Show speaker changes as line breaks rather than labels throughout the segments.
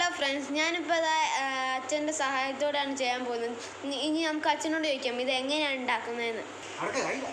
hello friends ഞാനിപ്പോൾ അതാ അച്ഛൻ്റെ സഹായത്തോടെയാണ് ചെയ്യാൻ പോകുന്നത് ഇനി- ഇനി നമുക്ക് അച്ഛനോട് ചോദിക്കാം ഇത് എങ്ങനെയാണ് ഉണ്ടാക്കുന്നതെന്ന്
അടുത്ത കഴിയില്ല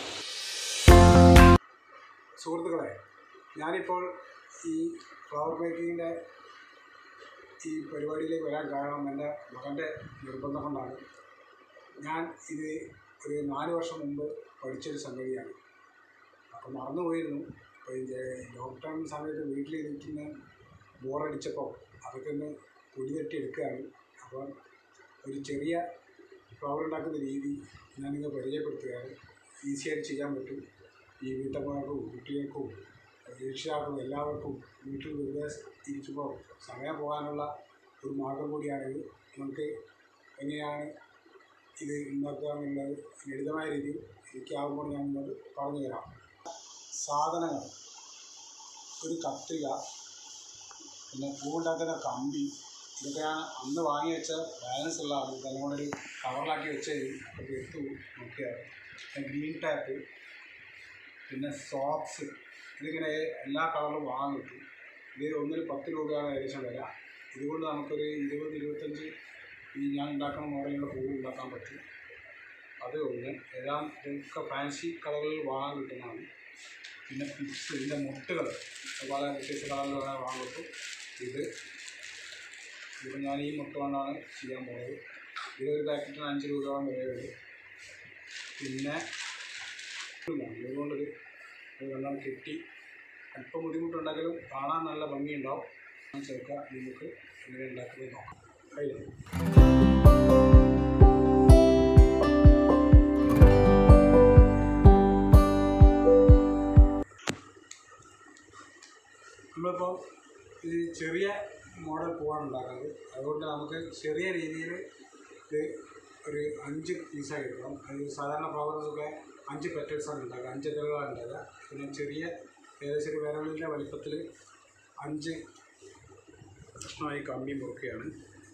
സുഹൃത്തുക്കളെ ഞാനിപ്പോൾ ഈ ഫ്ലവർ മേക്കിങ്ങിൻ്റെ ഈ പരിപാടിയിലേക്ക് വരാൻ കാരണം എൻ്റെ മകൻ്റെ നിർബന്ധം കൊണ്ടാണ് ഞാൻ ഇത് ഒരു നാല് വർഷം മുമ്പ് പഠിച്ചൊരു സംഗതിയാണ് അപ്പം മറന്നുപോയിരുന്നു അപ്പോൾ ഈ ലോക്ക്ഡൗൺ സമയത്ത് വീട്ടിലിരിക്കുന്ന ബോറടിച്ചപ്പോൾ അതൊക്കെ ഒന്ന് പൊടിതട്ടി എടുക്കുകയാണ് അപ്പം ഒരു ചെറിയ ഫ്ലവർ ഉണ്ടാക്കുന്ന രീതി ഞാനിങ്ങ് പരിചയപ്പെടുത്തുകയാണ് ഈസിയായിട്ട് ചെയ്യാൻ പറ്റും ഈ വീട്ടമ്മമാർക്കും കുട്ടികൾക്കും രക്ഷിതാക്കൾക്കും എല്ലാവർക്കും വീട്ടിൽ വെറുതെ ഇരിക്കുമ്പോൾ സമയം പോകാനുള്ള ഒരു മാർഗം കൂടിയാണിത് നമുക്ക് എങ്ങനെയാണ് ഇത് ഉണ്ടാക്കുക എന്നുള്ളത് ലളിതമായ രീതിയിൽ എനിക്കാവുമ്പോൾ ഞാൻ ഇന്നത് പറഞ്ഞു തരാം സാധനങ്ങൾ ഒരു കത്രിക പിന്നെ പൂവുണ്ടാക്കുന്ന കമ്പി ഇതൊക്കെയാണ് അന്ന് വാങ്ങി വെച്ച ബാലൻസ് ഉള്ളതാണ് ഇതെല്ലാം കൂടെ ഒരു കവറിലാക്കി വെച്ചത് അപ്പോൾ എടുത്തു നോക്കിയാൽ പിന്നെ ഗ്രീൻ ടാപ്പ് പിന്നെ സോക്സ് ഇതിങ്ങനെ എല്ലാ കളറും വാങ്ങാൻ കിട്ടും ഇത് ഒന്നിന് പത്ത് രൂപയാണ് ഏകദേശം വില ഇതുകൊണ്ട് നമുക്കൊരു ഇരുപത് ഇരുപത്തഞ്ച് ഈ ഞാൻ ഉണ്ടാക്കുന്ന മോഡലിലുള്ള പൂവ് ഉണ്ടാക്കാൻ പറ്റും അത് ഒന്ന് എല്ലാം ഇതൊക്കെ ഫാൻസി കളറുകളിൽ വാങ്ങാൻ കിട്ടുന്നതാണ് പിന്നെ പിക്സ് ഇതിൻ്റെ മുട്ടുകൾ പല വ്യത്യസ്ത കളറിൽ വേണേൽ വാങ്ങാൻ കിട്ടും ഇത് ഇത് ഞാൻ ഈ മുട്ട കൊണ്ടാണ് ചെയ്യാൻ പോകുന്നത് ഇതൊരു പാക്കറ്റിന് അഞ്ച് രൂപയോളം വിലയുണ്ട് പിന്നെ ഇതുകൊണ്ടൊരു വെള്ളം കെട്ടി അല്പം ബുദ്ധിമുട്ടുണ്ടെങ്കിലും കാണാൻ നല്ല ഭംഗിയുണ്ടാവും ചേർക്കുക നമുക്ക് എങ്ങനെ ഉണ്ടാക്കുന്നത് നോക്കാം കയ്യിൽ നമ്മളിപ്പോൾ ഈ ചെറിയ മോഡൽ പൂവാണ് ഉണ്ടാക്കുന്നത് അതുകൊണ്ട് നമുക്ക് ചെറിയ രീതിയിൽ ഇത് ഒരു അഞ്ച് പീസായി എടുക്കണം അത് സാധാരണ ഫ്ലവേഴ്സൊക്കെ അഞ്ച് പെറ്റൽസാണ് ഉണ്ടാക്കുക അഞ്ച് ഇതളുകളാണ് ഉണ്ടാക്കുക പിന്നെ ചെറിയ ഏകദേശം ഒരു വിരലിൻ്റെ വലിപ്പത്തിൽ അഞ്ച് കഷ്ണമായി കമ്പി മുറുക്കുകയാണ്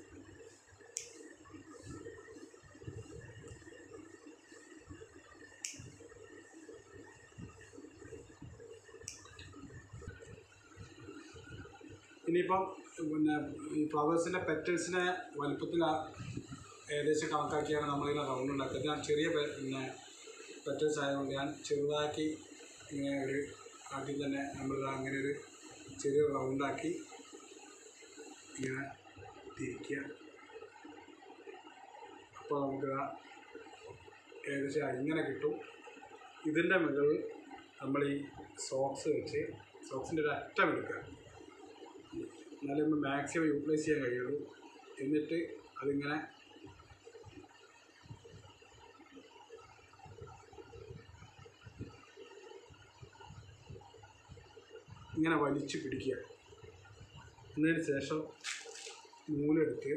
ഇനിയിപ്പം പിന്നെ ഈ ഫ്ലവേഴ്സിൻ്റെ പെറ്റൽസിനെ വലുപ്പത്തിൽ ഏകദേശം കണക്കാക്കിയാണ് നമ്മളിങ്ങനെ റൗണ്ട് ഉണ്ടാക്കുന്നത് ഞാൻ ചെറിയ പെ- പിന്നെ പെറ്റൽസ് ആയതുകൊണ്ട് ഞാൻ ചെറുതാക്കി ഇങ്ങനെ ഒരു ആദ്യം തന്നെ നമ്മൾ അങ്ങനെ ഒരു ചെറിയ റൗണ്ടാക്കി ഇങ്ങനെ തിരിക്കുക അപ്പോൾ നമുക്ക് ആ ഏകദേശം ഇങ്ങനെ കിട്ടും ഇതിൻ്റെ മുകളിൽ നമ്മൾ ഈ സോക്സ് വെച്ച് സോക്സിൻ്റെ ഒരു അറ്റം എടുക്കുക എന്നാലേ നമ്മൾ മാക്സിമം യൂട്ടിലൈസ് ചെയ്യാൻ കഴിയുള്ളൂ എന്നിട്ട് അതിങ്ങനെ ഇങ്ങനെ വലിച്ചു പിടിക്കുക എന്നതിന് ശേഷം നൂലെടുത്ത്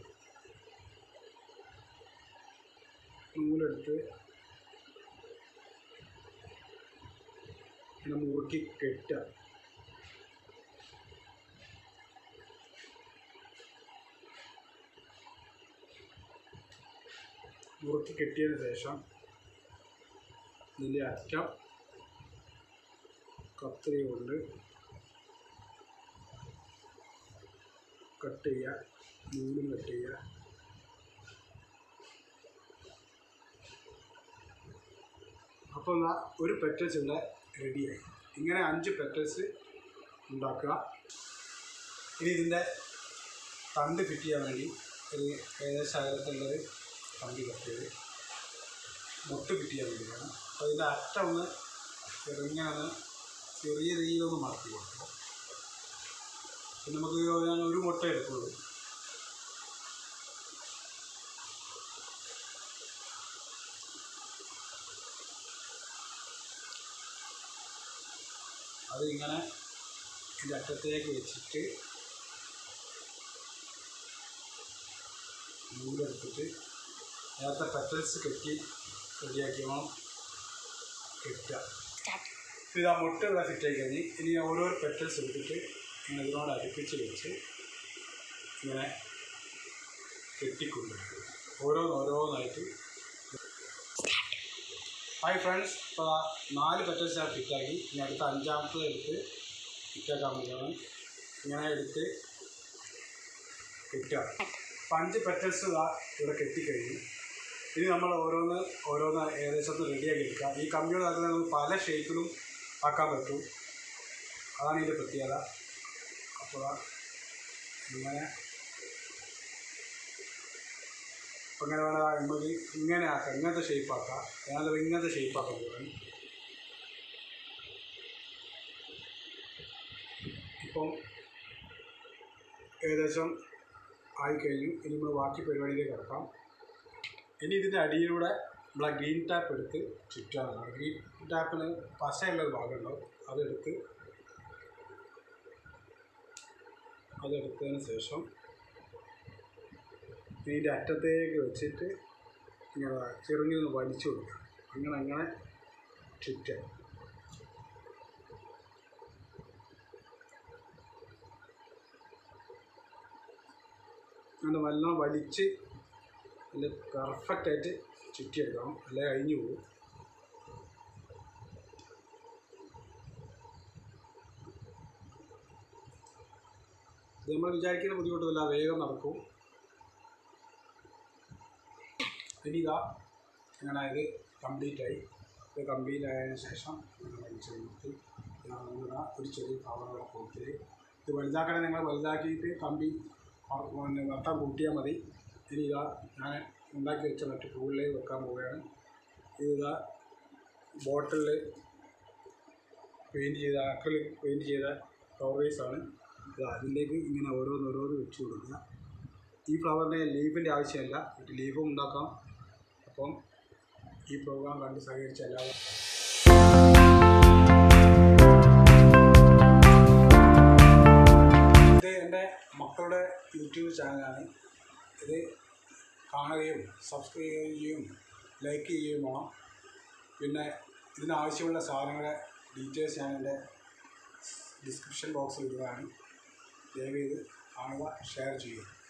നൂലെടുത്ത് ഇങ്ങനെ മുറുക്കി കെട്ടുക മുറുക്കി കെട്ടിയതിന് ശേഷം ഇതിൻ്റെ അറ്റം കത്രിക കൊണ്ട് കട്ട് ചെയ്യുക നൂലും കട്ട് ചെയ്യുക അപ്പോൾ ദാ ഒരു പെറ്റൽസ് ഇവിടെ റെഡിയായി ഇങ്ങനെ അഞ്ച് പെറ്റൽസ് ഉണ്ടാക്കുക ഇനി ഇതിൻ്റെ തണ്ട് ഫിറ്റ് ചെയ്യാൻ വേണ്ടി ഒരു ഏകദേശം അകലത്തുള്ളത് കമ്പി കട്ട് ചെയ്ത് മുട്ട് ഫിറ്റ് ചെയ്യാൻ വേണ്ടിയാണ് അപ്പോൾ ഇതിൻ്റെ അറ്റം ഒന്ന് ചെറുങ്ങനെ ഒന്ന് ചെറിയ രീതിയിലൊന്ന് മടക്കി കൊടുക്കും പിന്നെ നമുക്ക് ഞാൻ ഒരു മുട്ട എടുക്കുള്ളൂ അത് ഇങ്ങനെ ഇതിൻ്റെ അറ്റത്തേക്ക് വെച്ചിട്ട് നൂലെടുത്തിട്ട് നേരത്തെ പെറ്റൽസ് കെട്ടി റെഡിയാക്കി വേണം കെട്ടുക ഇത് ആ മുട്ട ഇവിടെ ഫിറ്റ് ആയി കഴിഞ്ഞ് ഇനി ഓരോ പെറ്റൽസ് എടുത്തിട്ട് ഇങ്ങനെ ഇതിനോട് അടുപ്പിച്ച് വെച്ച് ഇങ്ങനെ കെട്ടിക്കൊണ്ടുവരും ഓരോന്ന് ഓരോന്നായിട്ട് ഹായ് ഫ്രണ്ട്സ് ഇപ്പോൾ ദാ നാല് പെറ്റൽസ് ഞാൻ ഫിറ്റാക്കി ഇനി അടുത്ത അഞ്ചാമത്തെ എടുത്ത് ഫിറ്റാക്കാൻ വേണ്ടിയാണ് ഇങ്ങനെ എടുത്ത് കെട്ടുക അപ്പം അഞ്ച് പെറ്റൽസ് ഇവിടെ കെട്ടിക്കഴിഞ്ഞു ഇനി നമ്മൾ ഓരോന്ന് ഓരോന്ന് ഏകദേശം ഒന്ന് റെഡിയാക്കി എടുക്കുക ഈ കമ്പിയോട് ആക്കുന്നത് നമുക്ക് പല ഷേപ്പിലും ആക്കാൻ പറ്റും അതാണ് ഇതിൻ്റെ പ്രത്യേകത അപ്പോൾ ഇങ്ങനെ അപ്പോൾ ഇങ്ങനെ വേണം നമുക്ക് ഇങ്ങനെ ആക്കാം ഇങ്ങനത്തെ ഷേപ്പ് ആക്കാം ഞാനത് ഇങ്ങനത്തെ ഷേപ്പ് ആക്കാൻ പോകാൻ ഇപ്പം ഏകദേശം ആയിക്കഴിഞ്ഞു ഇനി നമ്മൾ ബാക്കി പരിപാടിയിലേക്ക് കിടക്കാം ഇനി ഇതിൻ്റെ അടിയിലൂടെ നമ്മളെ ഗ്രീൻ ടാപ്പ് എടുത്ത് ചുറ്റാനാണ് ഗ്രീൻ ടാപ്പിന് പശയുള്ള ഒരു ഭാഗമുണ്ടാവും അതെടുത്ത് അതെടുത്തതിന് ശേഷം ഇതിൻ്റെ അറ്റത്തേക്ക് വെച്ചിട്ട് ഇങ്ങനെ ചെറുങ്ങനെ വലിച്ചു കൊടുക്കുക അങ്ങനെ അങ്ങനെ ചുറ്റുക അങ്ങനെ വല്ലതും വലിച്ച് നല്ല പെർഫെക്റ്റായിട്ട് ചുറ്റിയെടുക്കണം അല്ലെങ്കിൽ അഴിഞ്ഞു പോകും ഇത് നമ്മൾ വിചാരിക്കുന്ന ബുദ്ധിമുട്ടില്ല വേഗം നടക്കും ഇനി ഇതാ അങ്ങനെ ഇത് കംപ്ലീറ്റ് ആയി ഇത് കംപ്ലീറ്റ് ആയതിനു ശേഷം ഇങ്ങനെ വലിച്ച് കഴിഞ്ഞിട്ട് ഞാനിവിടെ ഒരു ചെറിയ കവറുകളെ കൊടുത്ത് ഇത് വലുതാക്കണേ നിങ്ങൾ വലുതാക്കിയിട്ട് കമ്പി മ- പിന്നെ നട്ടാൻ കൂട്ടിയാൽ മതി ഇനി ഇതാ ഞാൻ ഉണ്ടാക്കി വെച്ച മറ്റു പൂളിലേക്ക് വെക്കാൻ പോവുകയാണ് ഇതാ ബോട്ടിലിൽ പെയിൻറ്റ് ചെയ്ത അക്രലിക് പെയിൻറ്റ് ചെയ്ത ഫ്ലവേഴ്സാണ് ഇത് അതിലേക്ക് ഇങ്ങനെ ഓരോന്ന് ഓരോന്ന് വെച്ച് കൊടുക്കുക ഈ ഫ്ലവറിന് ലീഫിൻ്റെ ആവശ്യമില്ല ഒരു ലീഫും ഉണ്ടാക്കാം അപ്പം ഈ പ്രോഗ്രാം കണ്ട് സഹകരിച്ച എല്ലാവരും ഇത് എൻ്റെ മക്കളുടെ യൂട്യൂബ് ചാനലാണ് ഇത് കാണുകയും സബ്സ്ക്രൈബ് ചെയ്യുകയും ലൈക്ക് ചെയ്യുകയും വേണം പിന്നെ ഇതിനാവശ്യമുള്ള സാധനങ്ങളുടെ ഡീറ്റെയിൽസ് ഞാൻ എൻ്റെ ഡിസ്ക്രിപ്ഷൻ ബോക്സിൽ ഇടുകയാണ് ദയവ് ചെയ്ത് കാണുക ഷെയർ ചെയ്യുക